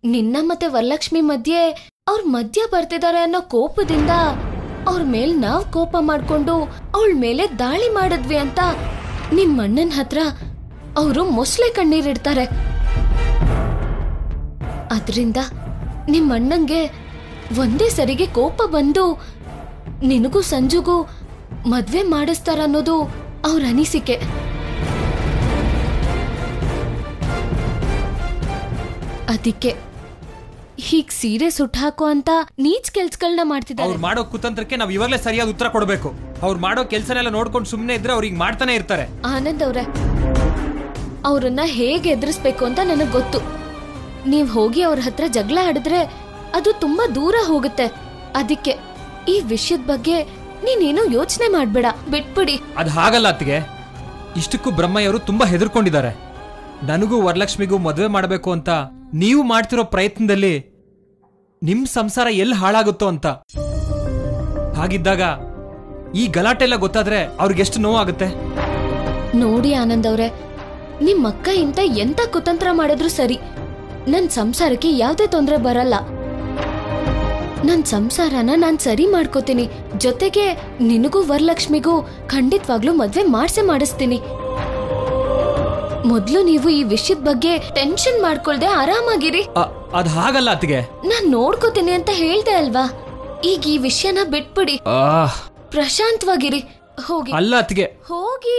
ನಿನ್ನ ಮತ್ತೆ ವರಲಕ್ಷ್ಮಿ ಮಧ್ಯೆ ಅವ್ರ ಮಧ್ಯ ಬರ್ತಿದ್ದಾರೆ ಅನ್ನೋ ಕೋಪದಿಂದ ಅವ್ರ ಮೇಲ್ ನಾವ್ ಕೋಪ ಮಾಡ್ಕೊಂಡು ಅವಳ ಮೇಲೆ ದಾಳಿ ಮಾಡಿದ್ವಿ ಅಂತ ನಿಮ್ ಅಣ್ಣನ್ ಹತ್ರ ಅವರು ಮೊಸಳೆ ಕಣ್ಣೀರಿಡ್ತಾರೆ ಅದ್ರಿಂದ ನಿಮ್ ಅಣ್ಣಂಗೆ ಒಂದೇ ಸರಿಗೆ ಕೋಪ ಬಂದು ನಿನಗೂ ಸಂಜುಗೂ ಮದ್ವೆ ಮಾಡಿಸ್ತಾರ ಅನ್ನೋದು ಅವ್ರ ಅನಿಸಿಕೆ ಅದಕ್ಕೆ ಹೀಗ್ ಸೀರೆ ಸುಟ್ಟಾಕೋ ಅಂತ ನೀಚ್ ಕೆಲ್ಸಗಳನ್ನ ಮಾಡ್ತಿದ್ದಾರೆ ಅವ್ರು ಮಾಡೋ ಕುತಂತ್ರಕ್ಕೆ ನಾವ್ ಇವಾಗಲೇ ಸರಿಯಾದ ಉತ್ತರ ಕೊಡಬೇಕು ಅವ್ರು ಮಾಡೋ ಕೆಲ್ಸನೆಲ್ಲ ನೋಡ್ಕೊಂಡು ಸುಮ್ಮನೆ ಇದ್ರೆ ಅವ್ರಿಗೆ ಮಾಡ್ತಾನೆ ಇರ್ತಾರೆ ಆನಂದ್ ಅವ್ರೆ ಅವ್ರನ್ನ ಹೇಗೆ ಎದುರಿಸ್ಬೇಕು ಅಂತ ನನಗ್ ಗೊತ್ತು ನೀವ್ ಹೋಗಿ ಅವ್ರ ಹತ್ರ ಜಗಳ ಆಡಿದ್ರೆ ಅದು ತುಂಬಾ ದೂರ ಹೋಗುತ್ತೆ ಅದಕ್ಕೆ ಈ ವಿಷಯದ ಬಗ್ಗೆ ನೀನೇನು ಯೋಚನೆ ಮಾಡ್ಬೇಡ ಬಿಟ್ಬಿಡಿ ಅದು ಹಾಗಲ್ಲ ಅತ್ತಿಗೆ ಇಷ್ಟಕ್ಕೂ ಬ್ರಹ್ಮಯ್ಯವರು ತುಂಬಾ ಹೆದರ್ಕೊಂಡಿದ್ದಾರೆ ನನಗೂ ವರಲಕ್ಷ್ಮಿಗೂ ಮದುವೆ ಮಾಡಬೇಕು ಅಂತ ನೀವು ಮಾಡ್ತಿರೋ ಪ್ರಯತ್ನದಲ್ಲಿ ನಿಮ್ ಸಂಸಾರ ಎಲ್ಲಿ ಹಾಳಾಗುತ್ತೋ ಅಂತ ಹಾಗಿದ್ದಾಗ ಈ ಗಲಾಟೆ ಎಲ್ಲ ಗೊತ್ತಾದ್ರೆ ಅವ್ರಿಗೆಷ್ಟು ನೋವಾಗುತ್ತೆ ನೋಡಿ ಆನಂದ್ ಅವ್ರೆ ನಿಮ್ ಅಕ್ಕ ಇಂತ ಎಂತ ಕುತಂತ್ರ ಮಾಡಿದ್ರು ಸರಿ ನನ್ ಸಂಸಾರಕ್ಕೆ ಯಾವ್ದೇ ತೊಂದ್ರೆ ಬರಲ್ಲ ನನ್ ಸಂಸಾರನ ನಾನ್ ಸರಿ ಮಾಡ್ಕೋತೀನಿ ಜೊತೆಗೆ ನಿನಗೂ ವರಲಕ್ಷ್ಮಿಗೂ ಖಂಡಿತವಾಗ್ಲೂ ಮದ್ವೆ ಮಾಡ್ಸೇ ಮಾಡಿಸ್ತೀನಿ ಮೊದ್ಲು ನೀವು ಈ ವಿಷಯದ ಬಗ್ಗೆ ಟೆನ್ಷನ್ ಮಾಡ್ಕೊಳ್ದೆ ಆರಾಮಾಗಿರಿ ಅ- ಅದ್ ಹಾಗಲ್ಲ ಅತ್ತಿಗೆ ನಾನ್ ನೋಡ್ಕೋತೀನಿ ಅಂತ ಹೇಳ್ದೆ ಅಲ್ವಾ ಈಗ ಈ ವಿಷಯನ ಬಿಟ್ಬಿಡಿ ಆಹ್, ಪ್ರಶಾಂತವಾಗಿರಿ ಹೋಗಿ ಅಲ್ಲ ಅತ್ತಿಗೆ ಹೋಗಿ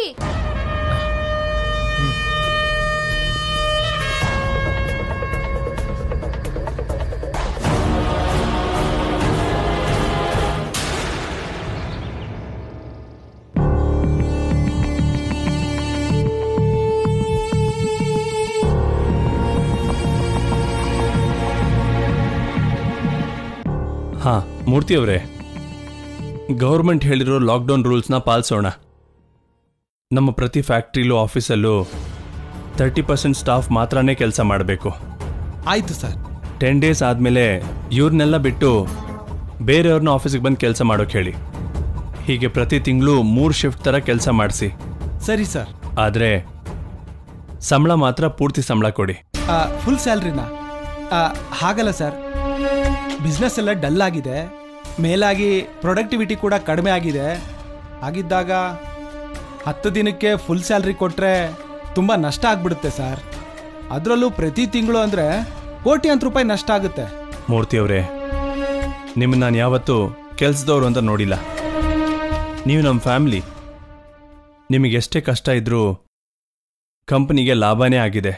ಹಾ ಮೂರ್ತಿ ಅವರೇ ಗೌರ್ಮೆಂಟ್ ಹೇಳಿರೋ ಲಾಕ್ಡೌನ್ ರೂಲ್ಸ್ನ ಪಾಲಿಸೋಣ ನಮ್ಮ ಪ್ರತಿ ಫ್ಯಾಕ್ಟ್ರಿಲೂ ಆಫೀಸಲ್ಲೂ ತರ್ಟಿ ಪರ್ಸೆಂಟ್ ಸ್ಟಾಫ್ ಮಾತ್ರನೇ ಕೆಲಸ ಮಾಡಬೇಕು ಆಯ್ತು ಸರ್ ಟೆನ್ ಡೇಸ್ ಆದಮೇಲೆ ಇವ್ರನ್ನೆಲ್ಲ ಬಿಟ್ಟು ಬೇರೆಯವ್ರನ್ನ ಆಫೀಸಿಗೆ ಬಂದು ಕೆಲಸ ಮಾಡೋಕೆ ಹೇಳಿ ಹೀಗೆ ಪ್ರತಿ ತಿಂಗಳು ಮೂರು ಶಿಫ್ಟ್ ಥರ ಕೆಲಸ ಮಾಡಿಸಿ ಸರಿ ಸರ್ ಆದರೆ ಸಂಬಳ ಮಾತ್ರ ಪೂರ್ತಿ ಸಂಬಳ ಕೊಡಿ ಫುಲ್ ಸ್ಯಾಲ್ರಿನಾ ಹಾಗಲ್ಲ ಸರ್ ಬಿಸ್ನೆಸ್ ಎಲ್ಲ ಡಲ್ ಆಗಿದೆ ಮೇಲಾಗಿ ಪ್ರೊಡಕ್ಟಿವಿಟಿ ಕೂಡ ಕಡಿಮೆ ಆಗಿದೆ ಆಗಿದ್ದಾಗ ಹತ್ತು ದಿನಕ್ಕೆ ಫುಲ್ ಸ್ಯಾಲ್ರಿ ಕೊಟ್ಟರೆ ತುಂಬ ನಷ್ಟ ಆಗ್ಬಿಡುತ್ತೆ ಸರ್ ಅದರಲ್ಲೂ ಪ್ರತಿ ತಿಂಗಳು ಅಂದರೆ ಕೋಟ್ಯಾಂತರ ರೂಪಾಯಿ ನಷ್ಟ ಆಗುತ್ತೆ ಮೂರ್ತಿ ಅವರೇ ನಿಮ್ಮನ್ನ ನಾನು ಯಾವತ್ತೂ ಕೆಲಸದವ್ರು ಅಂತ ನೋಡಿಲ್ಲ ನೀವು ನಮ್ಮ ಫ್ಯಾಮ್ಲಿ ನಿಮಗೆ ಎಷ್ಟೇ ಕಷ್ಟ ಇದ್ರೂ ಕಂಪನಿಗೆ ಲಾಭನೇ ಆಗಿದೆ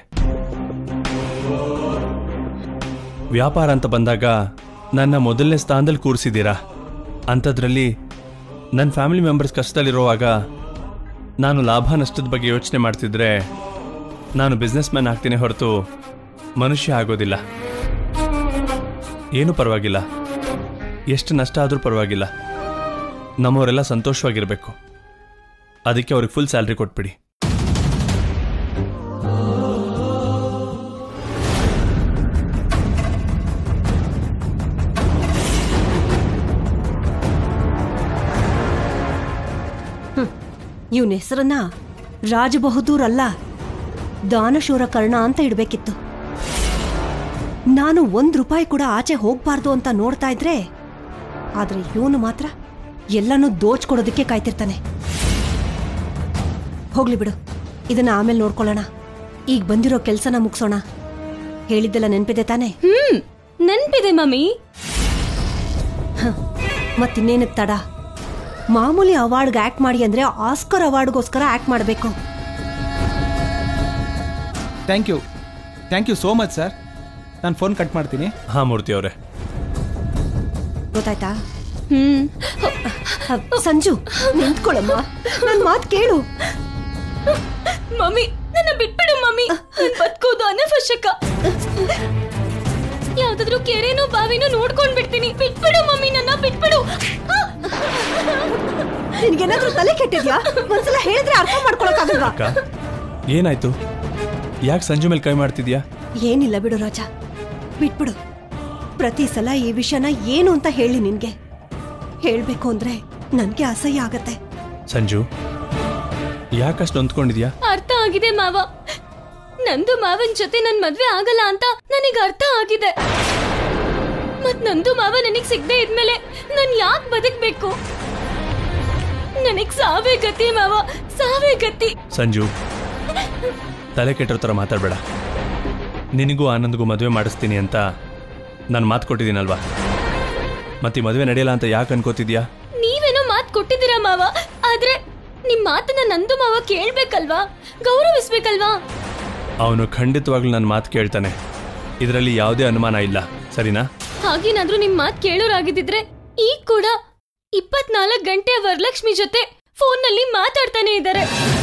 ವ್ಯಾಪಾರ ಅಂತ ಬಂದಾಗ ನನ್ನ ಮೊದಲನೇ ಸ್ಥಾನದಲ್ಲಿ ಕೂರಿಸಿದ್ದೀರಾ ಅಂಥದ್ರಲ್ಲಿ ನನ್ನ ಫ್ಯಾಮಿಲಿ ಮೆಂಬರ್ಸ್ ಕಷ್ಟದಲ್ಲಿರುವಾಗ ನಾನು ಲಾಭ ನಷ್ಟದ ಬಗ್ಗೆ ಯೋಚನೆ ಮಾಡ್ತಿದ್ರೆ ನಾನು ಬಿಸ್ನೆಸ್ ಮ್ಯಾನ್ ಆಗ್ತೀನಿ ಹೊರತು ಮನುಷ್ಯ ಆಗೋದಿಲ್ಲ ಏನೂ ಪರವಾಗಿಲ್ಲ ಎಷ್ಟು ನಷ್ಟ ಆದರೂ ಪರವಾಗಿಲ್ಲ ನಮ್ಮವರೆಲ್ಲ ಸಂತೋಷವಾಗಿರಬೇಕು ಅದಕ್ಕೆ ಅವ್ರಿಗೆ ಫುಲ್ ಸ್ಯಾಲ್ರಿ ಕೊಟ್ಬಿಡಿ ಇವನ ಹೆಸರನ್ನ ರಾಜಬಹದ್ದೂರ್ ಅಲ್ಲ ದಾನಶೂರ ಕರ್ಣ ಅಂತ ಇಡಬೇಕಿತ್ತು ನಾನು ಒಂದ್ ರೂಪಾಯಿ ಕೂಡ ಆಚೆ ಹೋಗ್ಬಾರ್ದು ಅಂತ ನೋಡ್ತಾ ಇದ್ರೆ ಆದ್ರೆ ಇವನು ಮಾತ್ರ ಎಲ್ಲನೂ ದೋಚ್ಕೊಡೋದಕ್ಕೆ ಕಾಯ್ತಿರ್ತಾನೆ ಹೋಗ್ಲಿ ಬಿಡು ಇದನ್ನ ಆಮೇಲೆ ನೋಡ್ಕೊಳ್ಳೋಣ ಈಗ ಬಂದಿರೋ ಕೆಲ್ಸನ ಮುಗ್ಸೋಣ ಹೇಳಿದ್ದೆಲ್ಲ ನೆನ್ಪಿದೆ ತಾನೆ ಹ್ಮ್ ನೆನ್ಪಿದೆ ಮಮ್ಮಿ ಮತ್ತಿನ್ನೇನಕ್ಕೆ ತಡ ಮಾಮೂಲಿ ಅವಾರ್ಡ್ಗೆ ಆಕ್ಟ್ ಮಾಡಿ ಅಂದ್ರೆ ಆಸ್ಕರ್ ಅವಾರ್ಡ್ಗೋಸ್ಕರ ಆಕ್ಟ್ ಮಾಡಬೇಕು thank you thank you so much sir ನಾನು ಫೋನ್ ಕಟ್ ಮಾಡ್ತೀನಿ ಹಾಂ ಮೂರ್ತಿ ಅವರೇ ಗೊತ್ತಾಯ್ತಾ ಹ್ಮ್ ಅಹ್, ಸಂಜು ನಿಂತ್ಕೊಳ್ಳಮ್ಮ ನನ್ ಮಾತ್ ಕೇಳು ಮಮ್ಮಿ ನನ್ನ ಬಿಟ್ಬಿಡು ಮಮ್ಮಿ ನನ್ ಬದುಕೋದು ಅನವಶ್ಯಕ ಯಾವ್ದಾದ್ರು ಕೆರೆನೋ ಬಾವಿನೋ ನೋಡ್ಕೊಂಡ್ ಬಿಡ್ತೀನಿ ಬಿಟ್ಬಿಡು ಮಮ್ಮಿ ನನ್ನ ಬಿಟ್ಬಿಡು ನಿನ್ಗೇನಾದ್ರೂ ತಲೆ ಕೆಟ್ಟಿದ್ಯಾ ಒಂದ್ಸಲ ಹೇಳಿದ್ರೆ ಅರ್ಥ ಮಾಡ್ಕೊಳಕ್ಕಾಗಲ್ವಾ ಅಕ್ಕ ಏನಾಯ್ತು ಯಾಕೆ ಸಂಜು ಮೇಲೆ ಕೈ ಮಾಡ್ತಿದ್ಯಾ ಏನಿಲ್ಲ ಬಿಡು ರಾಜ ಬಿಟ್ಬಿಡು ಪ್ರತಿ ಸಲ ಈ ವಿಷಯನ ಏನು ಅಂತ ಹೇಳಿ ನಿನ್ಗೆ ಹೇಳ್ಬೇಕು ಅಂದ್ರೆ ನನ್ಗೆ ಅಸಹ್ಯ ಆಗತ್ತೆ ಸಂಜು ಯಾಕಷ್ಟು ಹೊಂದ್ಕೊಂಡಿದ್ಯಾ ಅರ್ಥ ಆಗಿದೆ ಮಾವ ನಂದು ಮಾವನ್ ಜೊತೆ ನನ್ ಮದ್ವೆ ಆಗಲ್ಲ ಅಂತ ನನಗ್ ಅರ್ಥ ಆಗಿದೆ ಮತ್ ನಂದು ಮಾವ ನನಗ್ ಸಿಗದೆ ಇದ್ಮೇಲೆ ನಾನ್ ಯಾಕ್ ಬದುಕ್ಬೇಕು ನನಗ್ ಸಾವೇ ಗತಿ ಮಾವ ಸಾವೇ ಗತಿ ಸಂಜು ತಲೆ ಕೆಟ್ಟರ ಥರ ಮಾತಾಡಬೇಡ ನಿನಗೂ ಆನಂದ್ಗೂ ಮದುವೆ ಮಾಡಿಸ್ತೀನಿ ಅಂತ ನಾನು ಮಾತು ಕೊಟ್ಟಿದ್ದೀನಲ್ವಾ ಮತ್ತೆ ಈ ಮದುವೆ ನಡೆಯಲ್ಲ ಅಂತ ಯಾಕೆ ಅನ್ಕೋತಿದ್ಯಾ ನೀವೇನೋ ಮಾತ್ ಕೊಟ್ಟಿದ್ದೀರಾ ಮಾವ ಆದ್ರೆ ನಿಮ್ ಮಾತನ್ನ ನಂದು ಮಾವ ಕೇಳ್ಬೇಕಲ್ವಾ ಗೌರವಿಸ್ಬೇಕಲ್ವಾ ಅವನು ಖಂಡಿತವಾಗ್ಲೂ ನನ್ನ ಮಾತು ಕೇಳ್ತಾನೆ ಇದರಲ್ಲಿ ಯಾವುದೇ ಅನುಮಾನ ಇಲ್ಲ ಸರಿನಾ ಹಾಗೇನಾದ್ರೂ ನಿಮ್ ಮಾತ್ ಕೇಳೋರಾಗಿದ್ದಿದ್ರೆ ಈಗ ಕೂಡ ಇಪ್ಪತ್ನಾಲ್ಕು ಗಂಟೆ ವರಲಕ್ಷ್ಮಿ ಜೊತೆ ಫೋನ್ನಲ್ಲಿ ಮಾತಾಡ್ತಾನೆ ಇದ್ದಾರೆ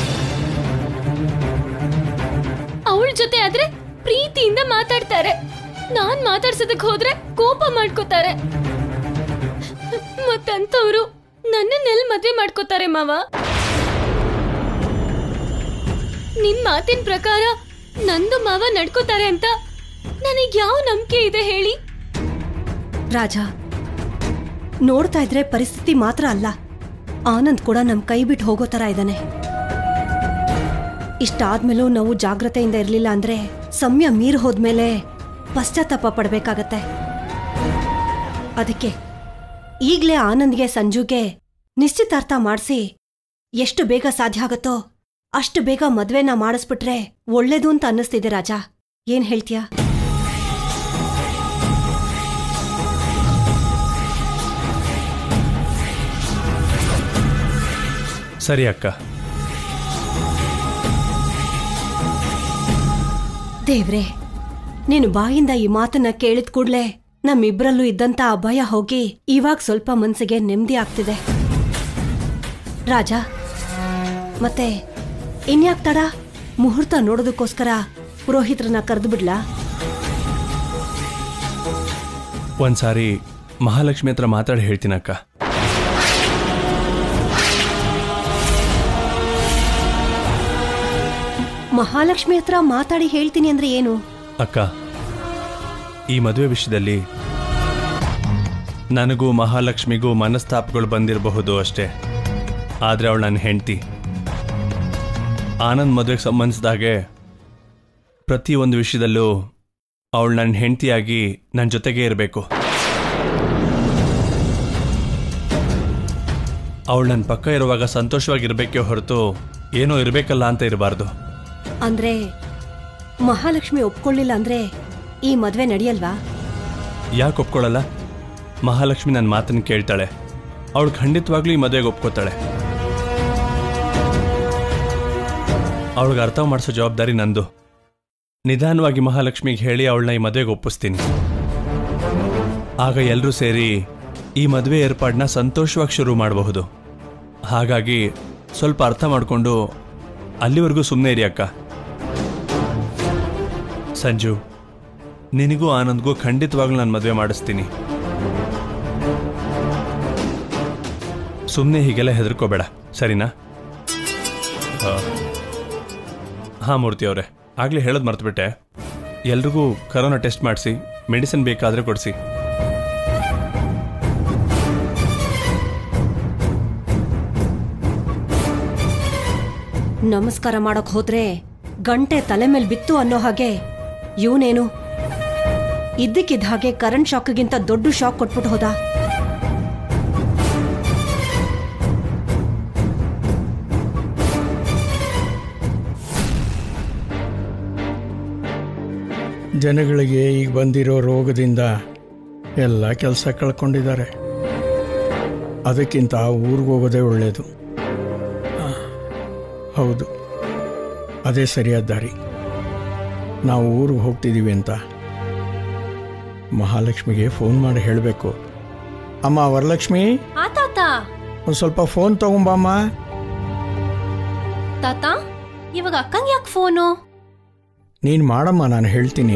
ಅವಳ ಜೊತೆ ಆದ್ರೆ ಪ್ರೀತಿಯಿಂದ ಮಾತಾಡ್ತಾರೆ ನಾನ್ ಮಾತಾಡ್ಸೋದಕ್ ಹೋದ್ರೆ ಕೋಪ ಮಾಡ್ಕೋತಾರೆ ಮತ್ತಂತವ್ರು ನನ್ನನ್ನೆಲ್ ಮದ್ವೆ ಮಾಡ್ಕೋತಾರೆ ಮಾವ ನಿಮ್ ಮಾತಿನ ಪ್ರಕಾರ ನಂದು ಮಾವ ನಡ್ಕೋತಾರೆ ಅಂತ ನನಗ್ ಯಾವ ನಂಬಿಕೆ ಇದೆ ಹೇಳಿ ರಾಜ ನೋಡ್ತಾ ಇದ್ರೆ ಪರಿಸ್ಥಿತಿ ಮಾತ್ರ ಅಲ್ಲ ಆನಂದ್ ಕೂಡ ನಮ್ ಕೈ ಬಿಟ್ಟು ಹೋಗೋ ತರ ಇದ್ದಾನೆ ಇಷ್ಟಾದ್ಮೇಲೂ ನಾವು ಜಾಗ್ರತೆಯಿಂದ ಇರ್ಲಿಲ್ಲ ಅಂದ್ರೆ ಸಮಯ ಮೀರ್ ಹೋದ್ಮೇಲೆ ಪಶ್ಚಾತ್ತಾಪ ಪಡ್ಬೇಕಾಗತ್ತೆ ಅದಕ್ಕೆ ಈಗ್ಲೇ ಆನಂದ್ಗೆ ಸಂಜುಗೆ ನಿಶ್ಚಿತಾರ್ಥ ಮಾಡಿಸಿ ಎಷ್ಟು ಬೇಗ ಸಾಧ್ಯ ಆಗತ್ತೋ ಅಷ್ಟು ಬೇಗ ಮದ್ವೆನ ಮಾಡಿಸ್ಬಿಟ್ರೆ ಒಳ್ಳೇದು ಅಂತ ಅನ್ನಿಸ್ತಿದೆ ರಾಜ ಏನ್ ಹೇಳ್ತೀಯಾ ಸರಿ ಅಕ್ಕ ದೇವ್ರೆ ನೀನು ಬಾಯಿಂದ ಈ ಮಾತನ್ನ ಕೇಳಿದ ಕೂಡ್ಲೆ ನಮ್ಮಿಬ್ರಲ್ಲೂ ಇದ್ದಂತ ಆ ಭಯ ಹೋಗಿ ಇವಾಗ ಸ್ವಲ್ಪ ಮನ್ಸಿಗೆ ನೆಮ್ಮದಿ ಆಗ್ತಿದೆ ರಾಜ ಮತ್ತೆ ಇನ್ಯಾಕ್ ತಡ ಮುಹೂರ್ತ ನೋಡೋದಕ್ಕೋಸ್ಕರ ಪುರೋಹಿತ್ರನ್ನ ಕರೆದು ಬಿಡ್ಲಾ ಒಂದ್ಸಾರಿ ಮಹಾಲಕ್ಷ್ಮಿ ಹತ್ರ ಮಾತಾಡಿ ಹೇಳ್ತೀನಕ್ಕ ಮಹಾಲಕ್ಷ್ಮಿ ಹತ್ರ ಮಾತಾಡಿ ಹೇಳ್ತೀನಿ ಅಂದ್ರೆ ಏನು ಅಕ್ಕ ಈ ಮದುವೆ ವಿಷಯದಲ್ಲಿ ನನಗೂ ಮಹಾಲಕ್ಷ್ಮಿಗೂ ಮನಸ್ತಾಪಗಳು ಬಂದಿರಬಹುದು ಅಷ್ಟೇ ಆದರೆ ಅವಳು ನನ್ನ ಹೆಂಡತಿ ಆನಂದ್ ಮದುವೆಗೆ ಸಂಬಂಧಿಸಿದಾಗೆ ಪ್ರತಿಯೊಂದು ವಿಷಯದಲ್ಲೂ ಅವಳು ನನ್ನ ಹೆಂಡತಿಯಾಗಿ ನನ್ನ ಜೊತೆಗೇ ಇರಬೇಕು ಅವಳು ನನ್ನ ಪಕ್ಕ ಇರುವಾಗ ಸಂತೋಷವಾಗಿರ್ಬೇಕೇ ಹೊರತು ಏನೋ ಇರಬೇಕಲ್ಲ ಅಂತ ಇರಬಾರ್ದು ಅಂದ್ರೆ ಮಹಾಲಕ್ಷ್ಮಿ ಒಪ್ಕೊಳ್ಳಿಲ್ಲ ಅಂದ್ರೆ ಈ ಮದ್ವೆ ನಡೆಯಲ್ವಾ ಯಾಕೆ ಒಪ್ಕೊಳ್ಳಲ್ಲ ಮಹಾಲಕ್ಷ್ಮಿ ನನ್ನ ಮಾತನ್ನು ಕೇಳ್ತಾಳೆ ಅವಳು ಖಂಡಿತವಾಗ್ಲೂ ಈ ಮದುವೆಗೆ ಒಪ್ಕೋತಾಳೆ ಅವಳಿಗೆ ಅರ್ಥ ಮಾಡಿಸೋ ಜವಾಬ್ದಾರಿ ನಂದು ನಿಧಾನವಾಗಿ ಮಹಾಲಕ್ಷ್ಮಿಗೆ ಹೇಳಿ ಅವಳನ್ನ ಈ ಮದುವೆಗೆ ಒಪ್ಪಿಸ್ತೀನಿ ಆಗ ಎಲ್ಲರೂ ಸೇರಿ ಈ ಮದುವೆ ಏರ್ಪಾಡನ್ನ ಸಂತೋಷವಾಗಿ ಶುರು ಮಾಡಬಹುದು ಹಾಗಾಗಿ ಸ್ವಲ್ಪ ಅರ್ಥ ಮಾಡಿಕೊಂಡು ಅಲ್ಲಿವರೆಗೂ ಸುಮ್ಮನೆ ಇರಿ ಅಕ್ಕ ಸಂಜು ನಿನಗೂ ಆನಂದ್ಗೂ ಖಂಡಿತವಾಗ್ಲೂ ನಾನು ಮದುವೆ ಮಾಡಿಸ್ತೀನಿ ಸುಮ್ಮನೆ ಹೀಗೆಲ್ಲ ಹೆದರ್ಕೋಬೇಡ ಸರಿನಾ ಹಾಂ ಮೂರ್ತಿ ಅವರೇ ಆಗಲೇ ಹೇಳೋದು ಮರ್ತುಬಿಟ್ಟೆ ಎಲ್ರಿಗೂ ಕರೋನಾ ಟೆಸ್ಟ್ ಮಾಡಿಸಿ ಮೆಡಿಸಿನ್ ಬೇಕಾದರೆ ಕೊಡಿಸಿ ನಮಸ್ಕಾರ ಮಾಡಕ್ ಹೋದ್ರೆ ಗಂಟೆ ತಲೆ ಮೇಲೆ ಬಿತ್ತು ಅನ್ನೋ ಹಾಗೆ ಇವನೇನು ಇದ್ದಕ್ಕಿದ್ದ ಹಾಗೆ ಕರೆಂಟ್ ಶಾಕ್ಗಿಂತ ದೊಡ್ಡ ಶಾಕ್ ಕೊಟ್ಬಿಟ್ಟು ಹೋದ ಜನಗಳಿಗೆ ಈಗ ಬಂದಿರೋ ರೋಗದಿಂದ ಎಲ್ಲ ಕೆಲಸ ಕಳ್ಕೊಂಡಿದ್ದಾರೆ ಅದಕ್ಕಿಂತ ಊರಿಗೆ ಹೋಗೋದೇ ಒಳ್ಳೆಯದು ಆ, ಹೌದು ಅದೇ ಸರಿಯಾದ ದಾರಿ ನಾವು ಊರಿಗೆ ಹೋಗ್ತಿದ್ದೀವಿ ಅಂತ ಮಹಾಲಕ್ಷ್ಮಿಗೆ ಫೋನ್ ಮಾಡಿ ಹೇಳಬೇಕು ಅಮ್ಮ ವರಲಕ್ಷ್ಮಿ ಆ ತಾತ ಒಂದು ಸ್ವಲ್ಪ ಫೋನ್ ತಗೊಂಬಮ್ಮ ತಾತ ಇವಾಗ ಅಕ್ಕಂಗ್ ಯಾಕೆ ಫೋನು ನೀನು ಮಾಡಮ್ಮ ನಾನು ಹೇಳ್ತೀನಿ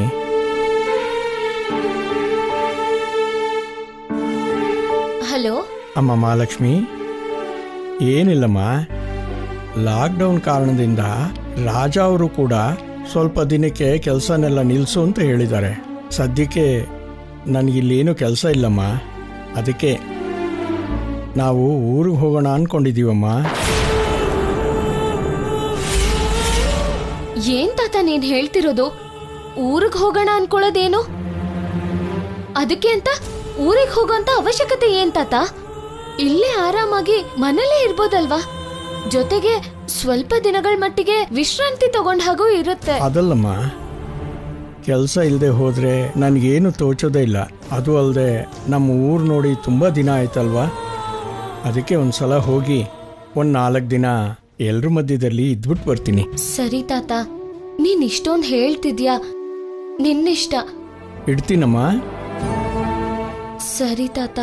ಹಲೋ ಅಮ್ಮ ಮಹಾಲಕ್ಷ್ಮಿ ಏನಿಲ್ಲಮ್ಮ ಲಾಕ್ಡೌನ್ ಕಾರಣದಿಂದ ರಾಜ ಅವರು ಕೂಡ ಸ್ವಲ್ಪ ದಿನಕ್ಕೆ ಕೆಲಸನೆಲ್ಲ ನಿಲ್ಲಿಸು ಅಂತ ಹೇಳಿದ್ದಾರೆ ಸದ್ಯಕ್ಕೆ ನನಗಿಲ್ಲೇನು ಕೆಲಸ ಇಲ್ಲಮ್ಮ ಅದಕ್ಕೆ ನಾವು ಊರಿಗೆ ಹೋಗೋಣ ಅಂದ್ಕೊಂಡಿದ್ದೀವಮ್ಮ ಏನ್ ತಾತ ನೀನ್ ಹೇಳ್ತಿರೋದು ಊರಿಗೆ ಹೋಗೋಣ ಅನ್ಕೊಳ್ಳೋದೇನು ಅದಕ್ಕೆ ಅಂತ ಊರಿಗೆ ಹೋಗೋಂತ ಅವಶ್ಯಕತೆ ಏನ್ ತಾತ ಇಲ್ಲೇ ಆರಾಮಾಗಿ ಮನೇಲೇ ಇರ್ಬೋದಲ್ವಾ ಜೊತೆಗೆ ಸ್ವಲ್ಪ ದಿನಗಳ ಮಟ್ಟಿಗೆ ವಿಶ್ರಾಂತಿ ತಗೊಂಡ ಹಾಗೂ ಇರುತ್ತೆ ಅದಲ್ಲಮ್ಮ ಕೆಲಸ ಇಲ್ಲದೆ ಹೋದರೆ ನನಗೇನು ತೋಚೋದೇ ಇಲ್ಲ ಅದು ಅಲ್ಲದೆ ನಮ್ಮ ಊರು ನೋಡಿ ತುಂಬ ದಿನ ಆಯ್ತಲ್ವಾ ಅದಕ್ಕೆ ಒಂದು ಸಲ ಹೋಗಿ ಒಂದು ನಾಲ್ಕು ದಿನ ಎಲ್ಲರ ಮಧ್ಯದಲ್ಲಿ ಇದ್ಬಿಟ್ಟು ಬರ್ತೀನಿ ಸರಿ ತಾತ ನೀನ್ ಇಷ್ಟೊಂದ್ ಹೇಳ್ತಿದ್ಯಾ ನಿನ್ನಿಷ್ಟ ಇಡ್ತೀನಮ್ಮ ಸರಿ ತಾತ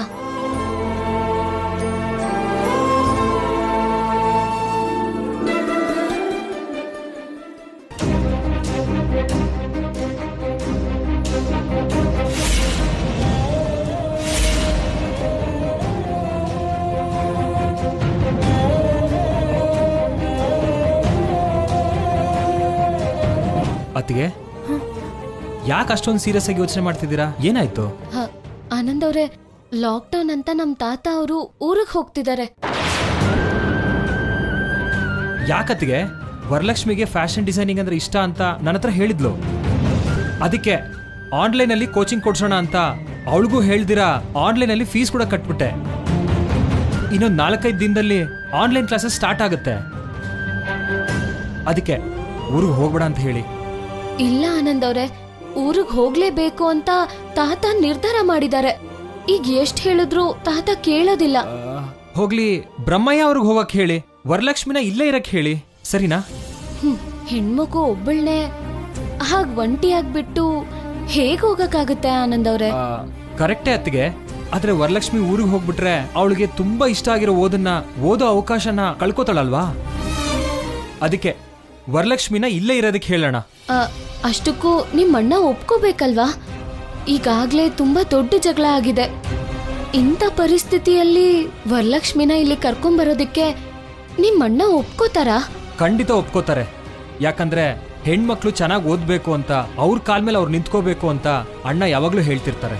ಅತ್ತಿಗೆ ಯಾಕೆ ಅಷ್ಟೊಂದು ಸೀರಿಯಸ್ ಆಗಿ ಯೋಚನೆ ಮಾಡ್ತಿದ್ದೀರಾ ಏನಾಯ್ತು ಹ, ಆನಂದ್ ಅವ್ರೆ ಲಾಕ್ಡೌನ್ ಅಂತ ನಮ್ ತಾತ ಅವರು ಊರಿಗೆ ಹೋಗ್ತಿದ್ದಾರೆ ಯಾಕತ್ತಿಗೆ ವರಲಕ್ಷ್ಮಿಗೆ ಫ್ಯಾಷನ್ ಡಿಸೈನಿಂಗ್ ಅಂದ್ರೆ ಇಷ್ಟ ಅಂತ ನನ್ನ ಹತ್ರ ಹೇಳಿದ್ಲು ಅದಕ್ಕೆ ಆನ್ಲೈನಲ್ಲಿ ಕೋಚಿಂಗ್ ಕೊಡ್ಸೋಣ ಅಂತ ಅವಳಿಗೂ ಹೇಳ್ದಿರಾ ಆನ್ಲೈನಲ್ಲಿ ಫೀಸ್ ಕೂಡ ಕಟ್ಬಿಟ್ಟೆ ಇನ್ನೊಂದು ನಾಲ್ಕೈದು ದಿನದಲ್ಲಿ ಆನ್ಲೈನ್ ಕ್ಲಾಸಸ್ ಸ್ಟಾರ್ಟ್ ಆಗುತ್ತೆ ಅದಕ್ಕೆ ಊರಿಗೆ ಹೋಗ್ಬೇಡ ಅಂತ ಹೇಳಿ ಇಲ್ಲ ಆನಂದ್ ಅವ್ರೆ ಊರಿಗೆ ಹೋಗ್ಲೇಬೇಕು ಅಂತ ತಾತ ನಿರ್ಧಾರ ಮಾಡಿದ್ದಾರೆ ಈಗ ಎಷ್ಟ್ ಹೇಳಿದ್ರು ತಾತ ಕೇಳೋದಿಲ್ಲ ಆ, ಹೋಗ್ಲಿ ಬ್ರಹ್ಮಯ್ಯ ಅವ್ರಿಗೆ ಹೋಗಕ್ ಹೇಳಿ ವರಲಕ್ಷ್ಮಿನ ಇಲ್ಲೇ ಇರಕ್ ಹೇಳಿ ಸರಿನಾ ಹ್ಮ್, ಹೆಣ್ಮಗು ಒಬ್ಬಳನ್ನೇ ಹಾಗ್ ಒಂಟಿಯಾಗ್ಬಿಟ್ಟು ಹೇಗ್ ಹೋಗಕ್ಕಾಗುತ್ತೆ ಆನಂದ್ ಅವ್ರೆ ಆ, ಕರೆಕ್ಟೇ ಅತ್ತಿಗೆ ಆದ್ರೆ ವರಲಕ್ಷ್ಮಿ ಊರಿಗೆ ಹೋಗ್ಬಿಟ್ರೆ ಅವಳಿಗೆ ತುಂಬಾ ಇಷ್ಟ ಆಗಿರೋ ಓದನ್ನ ಓದೋ ಅವಕಾಶನ ಕಳ್ಕೊತಾಳಲ್ವಾ ಅದಕ್ಕೆ ವರಲಕ್ಷ್ಮಿನ ಇಲ್ಲೇ ಇರೋದಕ್ಕೆ ಹೇಳೋಣ ಆ, ಅಷ್ಟಕ್ಕೂ ನಿಮ್ ಅಣ್ಣ ಒಪ್ಕೋಬೇಕಲ್ವಾ ಈಗಾಗ್ಲೇ ತುಂಬಾ ದೊಡ್ಡ ಜಗಳ ಆಗಿದೆ ಇಂಥ ಪರಿಸ್ಥಿತಿಯಲ್ಲಿ ವರಲಕ್ಷ್ಮಿನ ಇಲ್ಲಿ ಕರ್ಕೊಂಬರೋದಕ್ಕೆ ನಿಮ್ ಅಣ್ಣ ಒಪ್ಕೋತಾರಾ ಖಂಡಿತ ಒಪ್ಕೋತಾರೆ ಯಾಕಂದ್ರೆ ಹೆಣ್ಮಕ್ಳು ಚೆನ್ನಾಗಿ ಓದ್ಬೇಕು ಅಂತ ಅವ್ರ ಕಾಲ್ ಮೇಲೆ ಅವ್ರು ನಿಂತ್ಕೋಬೇಕು ಅಂತ ಅಣ್ಣ ಯಾವಾಗ್ಲೂ ಹೇಳ್ತಿರ್ತಾರೆ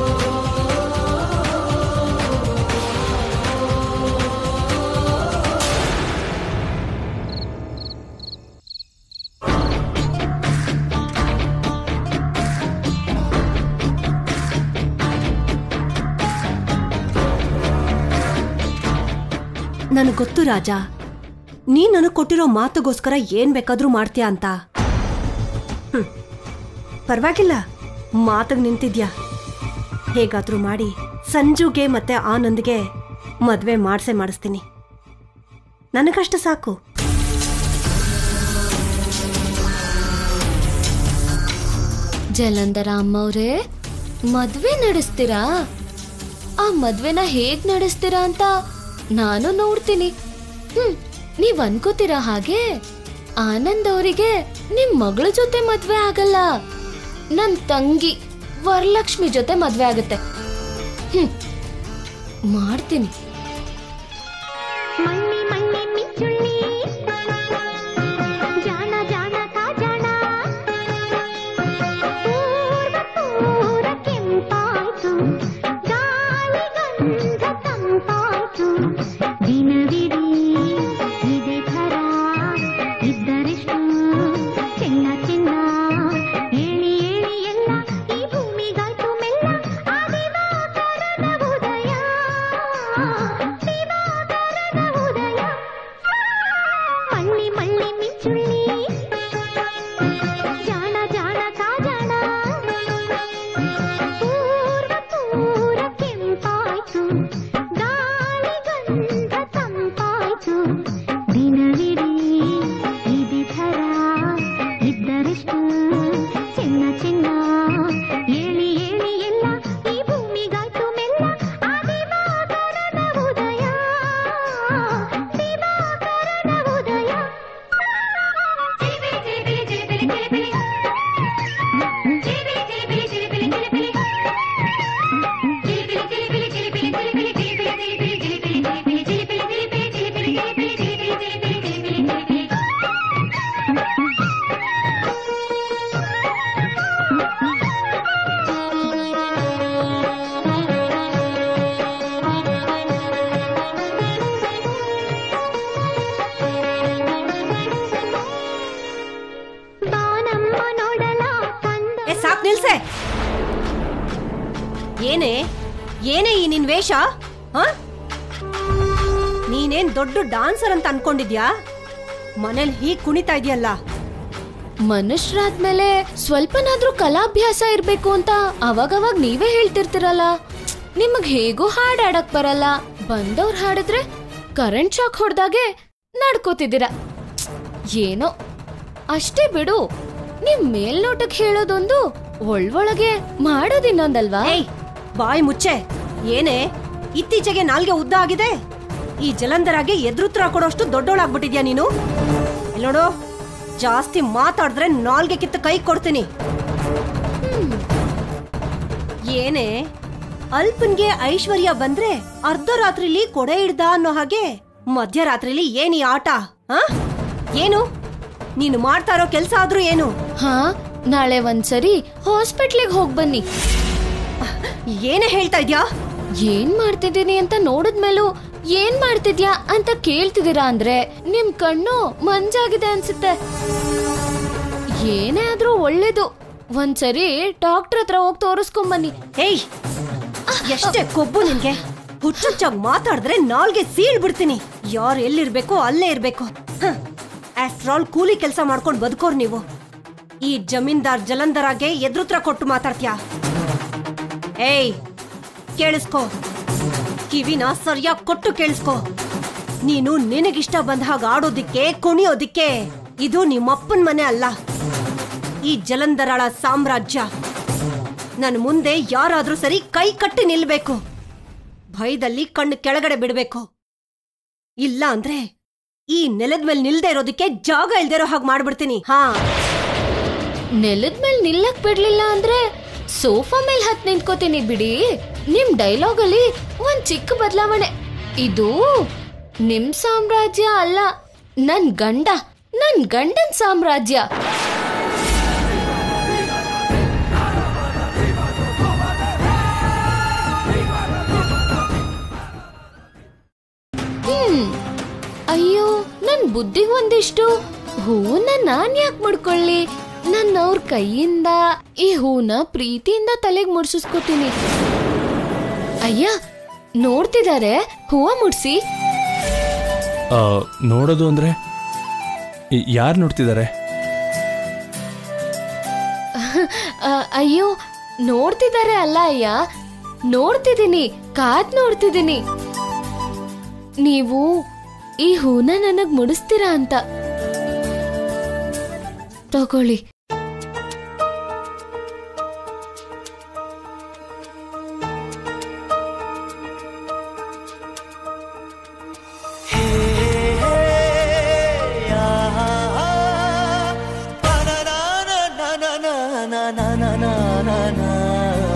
ನನಗ್ ಗೊತ್ತು ರಾಜ ನೀ ನನಗ್ ಕೊಟ್ಟಿರೋ ಮಾತುಗೋಸ್ಕರ ಏನ್ ಬೇಕಾದ್ರೂ ಮಾಡ್ತೀಯ ಅಂತ ಹ್ಮ್. ಪರ್ವಾಗಿಲ್ಲ ಮಾತಿಗೆ ನಿಂತಿದ್ಯಾ ಹೇಗಾದ್ರೂ ಮಾಡಿ ಸಂಜುಗೆ ಮತ್ತೆ ಆನಂದ್ಗೆ ಮದ್ವೆ ಮಾಡ್ಸೇ ಮಾಡಿಸ್ತೀನಿ ನನಗಷ್ಟು ಸಾಕು ಜಲಂಧರ ಅಮ್ಮವ್ರೆ ಮದ್ವೆ ನಡೆಸ್ತೀರಾ ಆ ಮದ್ವೆನ ಹೇಗ್ ನಡೆಸ್ತೀರಾ ಅಂತ ನಾನು ನೋಡ್ತೀನಿ ಹ್ಮ್ ನೀವ್ ಅನ್ಕೋತೀರಾ ಹಾಗೆ ಆನಂದ್ ಅವರಿಗೆ ನಿಮ್ ಮಗಳ ಜೊತೆ ಮದ್ವೆ ಆಗಲ್ಲ ನನ್ ತಂಗಿ ವರಲಕ್ಷ್ಮಿ ಜೊತೆ ಮದ್ವೆ ಆಗುತ್ತೆ ಹ್ಮ್ ಮಾಡ್ತೀನಿ ಮಣ್ಣಿ ಮಣ್ಣಿ ಮಿಂಚುಳ್ಳಿ ಜಾಣ ಜಾಣ ಕಾಜಾಣ ಪೂರ್ವ ಪೂರ ಕೆಂಪಾಯ್ತು ಗಾಳಿ ಗಂಧ ತಂಪಾಯ್ತು ದಿನವಿಡೀ ಇದೇ ಥರ ಇದ್ದರೆಷ್ಟು ಚೆನ್ನ ಚೆನ್ನ ಏಳಿ ಏಳಿ ಎಲ್ಲ ಈ ಭೂಮಿಗಾಯ್ತು ಮೆಲ್ಲ ಆ ದಿವಾಕರನ ಉದಯ ದಿವಾಕರನ ಉದಯ ಮಳ್ಳಿ ಮಳ್ಳಿ ಮಿಂಚುಳ್ಳಿ ಜಾಣ ಜಾಣ ಕಾಜಾಣ ಪೂರ್ವ ಪೂರ ಕೆಂಪಾಯ್ತು ಗಾಳಿ ಗಂಧ ತಂಪಾಯ್ತು ದಿನವಿಡೀ ಇದೇ ಥರ ಇದ್ದರೆಷ್ಟು ಚೆನ್ನ ಚೆನ್ನ ಏಳಿ ಏಳಿ ಎಲ್ಲ ಈ ಭೂಮಿಗಾಯ್ತು ಮೆಲ್ಲ ಆ ದಿವಾಕರನ ಉದಯ ದಿವಾಕರನ ಉದಯ ಜಿಬಿ ಜಿಬಿ ಜಿಬಿ ಜಿಬಿ ಏನೇ ಏನೇ ಈ ನಿನ್ ವೇಷ ಹ? ನೀನೇನ್ ದೊಡ್ಡ ಡಾನ್ಸರ್ ಅಂತ ಅನ್ಕೊಂಡಿದ್ಯಾ ಮನೇಲಿ ಹೀಗ್ ಕುಣಿತಾ ಇದೆಯಲ್ಲ ಮನುಷ್ಯರಾದ್ಮೇಲೆ ಸ್ವಲ್ಪನಾದ್ರೂ ಕಲಾಭ್ಯಾಸ ಇರ್ಬೇಕು ಅಂತ ಅವಾಗವಾಗ ನೀವೇ ಹೇಳ್ತಿರ್ತಿರಲ್ಲ ನಿಮಗ್ ಹೇಗೂ ಹಾಡ್ ಆಡಕ್ ಬರಲ್ಲ ಬಂದವ್ರು ಹಾಡಿದ್ರೆ ಕರೆಂಟ್ ಶಾಕ್ ಹೊಡ್ದಾಗೆ ನಡ್ಕೋತಿದ್ದೀರ ಏನೋ ಅಷ್ಟೇ ಬಿಡು ನಿಮ್ ಮೇಲ್ನೋಟಕ್ ಹೇಳೋದೊಂದು ಒಳ್ವೊಳಗೆ ಮಾಡೋದಿನ್ನೊಂದಲ್ವಾ ಏಯ್ ಬಾಯ್ ಮುಚ್ಚೆ ಏನೇ ಇತ್ತೀಚೆಗೆ ನಾಲ್ಗೆ ಉದ್ದ ಆಗಿದೆ ಈ ಜಲಂಧರಾಗೆ ಎದುರುತ್ರ ಕೊಡೋಷ್ಟು ದೊಡ್ಡೋಳಾಗ್ಬಿಟ್ಟಿದ್ಯಾ ನೀನು ಇಲ್ಲ್ ನೋಡು ಜಾಸ್ತಿ ಮಾತಾಡಿದ್ರೆ ನಾಲ್ಗೆ ಕಿತ್ತ ಕೈ ಕೊಡ್ತೀನಿ ಹ್ಮ್. ಏನೇ ಅಲ್ಪನ್ಗೆ ಐಶ್ವರ್ಯ ಬಂದ್ರೆ ಅರ್ಧರಾತ್ರಿಲಿ ಕೊಡೆ ಹಿಡ್ದ ಅನ್ನೋ ಹಾಗೆ ಮಧ್ಯರಾತ್ರಿಲಿ ಏನ್ ಈ ಆಟ ಆ? ಏನು ನೀನು ಮಾಡ್ತಾ ಇರೋ ಕೆಲ್ಸ ಆದ್ರೂ ಏನು ಹಾ ನಾಳೆ ಒಂದ್ಸರಿ ಹಾಸ್ಪಿಟ್ಲಿಗೆ ಹೋಗ್ ಬನ್ನಿ ಏನೇ ಹೇಳ್ತಾ ಇದ್ಯಾ ಏನ್ ಮಾಡ್ತಿದ್ದೀನಿ ಅಂತ ನೋಡಿದ್ಮೇಲೂ ಏನ್ ಮಾಡ್ತಿದ್ಯಾ ಅಂತ ಕೇಳ್ತಿದ್ದೀರಾ ಅಂದ್ರೆ ನಿಮ್ ಕಣ್ಣು ಮಂಜಾಗಿದೆ ಅನ್ಸುತ್ತೆ ಏನೇ ಆದ್ರೂ ಒಳ್ಳೇದು ಒಂದ್ಸರಿ ಡಾಕ್ಟರ್ ಹತ್ರ ಹೋಗಿ ತೋರಿಸ್ಕೊಂಬನ್ನಿ ಏಯ್ ಎಷ್ಟೇ ಕೊಬ್ಬು ನಿನ್ಗೆ ಹುಚ್ಚುಚ್ಚಾಗಿ ಮಾತಾಡಿದ್ರೆ ನಾಲ್ಗೆ ಸೀಳ್ ಬಿಡ್ತೀನಿ ಯಾರು ಎಲ್ಲಿರ್ಬೇಕು ಅಲ್ಲೇ ಇರ್ಬೇಕು ಆಫ್ಟರ್ ಆಲ್ ಕೂಲಿ ಕೆಲಸ ಮಾಡ್ಕೊಂಡು ಬದುಕೋರ್ ನೀವು ಈ ಜಮೀನ್ದಾರ್ ಜಲಂಧರಾಗೆ ಎದುರುತ್ರ ಕೊಟ್ಟು ಮಾತಾಡ್ತೀಯಾ ಏಯ್ ಕೇಳಿಸ್ಕೋ ಕಿವಿನ ಸರಿಯಾಗಿ ಕೊಟ್ಟು ಕೇಳಿಸ್ಕೋ ನೀನು ನಿನಗಿಷ್ಟ ಬಂದ ಹಾಗೆ ಆಡೋದಿಕ್ಕೆ ಕುಣಿಯೋದಿಕ್ಕೆ ಇದು ನಿಮ್ಮಪ್ಪನ್ ಮನೆ ಅಲ್ಲ ಈ ಜಲಂಧರಾಳ ಸಾಮ್ರಾಜ್ಯ ನನ್ನ ಮುಂದೆ ಯಾರಾದ್ರೂ ಸರಿ ಕೈ ಕಟ್ಟಿ ನಿಲ್ಬೇಕು ಭಯದಲ್ಲಿ ಕಣ್ಣು ಕೆಳಗಡೆ ಬಿಡ್ಬೇಕು ಇಲ್ಲ ಅಂದ್ರೆ ಈ ನೆಲದ ಮೇಲೆ ನಿಲ್ದೇ ಇರೋದಕ್ಕೆ ಜಾಗ ಇಲ್ದೇ ಇರೋ ಹಾಗೆ ಮಾಡ್ಬಿಡ್ತೀನಿ ಹಾ ನೆಲದ ಮೇಲೆ ನಿಲ್ಲಕ್ ಬಿಡ್ಲಿಲ್ಲ ಅಂದ್ರೆ ಸೋಫಾ ಮೇಲೆ ಹತ್ ನಿಂತ್ಕೋತೀನಿ ಬಿಡಿ ನಿಮ್ ಡೈಲಾಗ್ ಅಲ್ಲಿ ಒಂದ್ ಚಿಕ್ಕ ಬದಲಾವಣೆ ಇದು ನಿಮ್ ಸಾಮ್ರಾಜ್ಯ ಅಲ್ಲ ನನ್ ಗಂಡ ನನ್ ಗಂಡನ್ ಸಾಮ್ರಾಜ್ಯ ಹ್ಮ್ ಅಯ್ಯೋ ನನ್ ಬುದ್ಧಿಗ್ ಒಂದಿಷ್ಟು ಹೂವನ್ನ ನಾನ್ ಯಾಕೆ ಮುಡ್ಕೊಳ್ಳಿ ನನ್ನ ಅವ್ರ ಕೈಯಿಂದ ಈ ಹೂನ ಪ್ರೀತಿಯಿಂದ ತಲೆಗ್ ಮುಡ್ಸಿಸ್ಕೊತೀನಿ ಅಯ್ಯ ನೋಡ್ತಿದಾರೆ ಹೂವ ಮುಡ್ಸಿ ಆ, ನೋಡೋದು ಅಂದ್ರೆ ಯಾರು ನೋಡ್ತಿದ್ದಾರೆ ಅ, ಅಯ್ಯೋ ನೋಡ್ತಿದಾರೆ ಅಲ್ಲ ಅಯ್ಯ ನೋಡ್ತಿದ್ದೀನಿ ಕಾದ್ ನೋಡ್ತಿದ್ದೀನಿ ನೀವು ಈ ಹೂನ ನನಗ್ ಮುಡಿಸ್ತೀರಾ ಅಂತ ತಗೊಳ್ಳಿ na na na na na na na na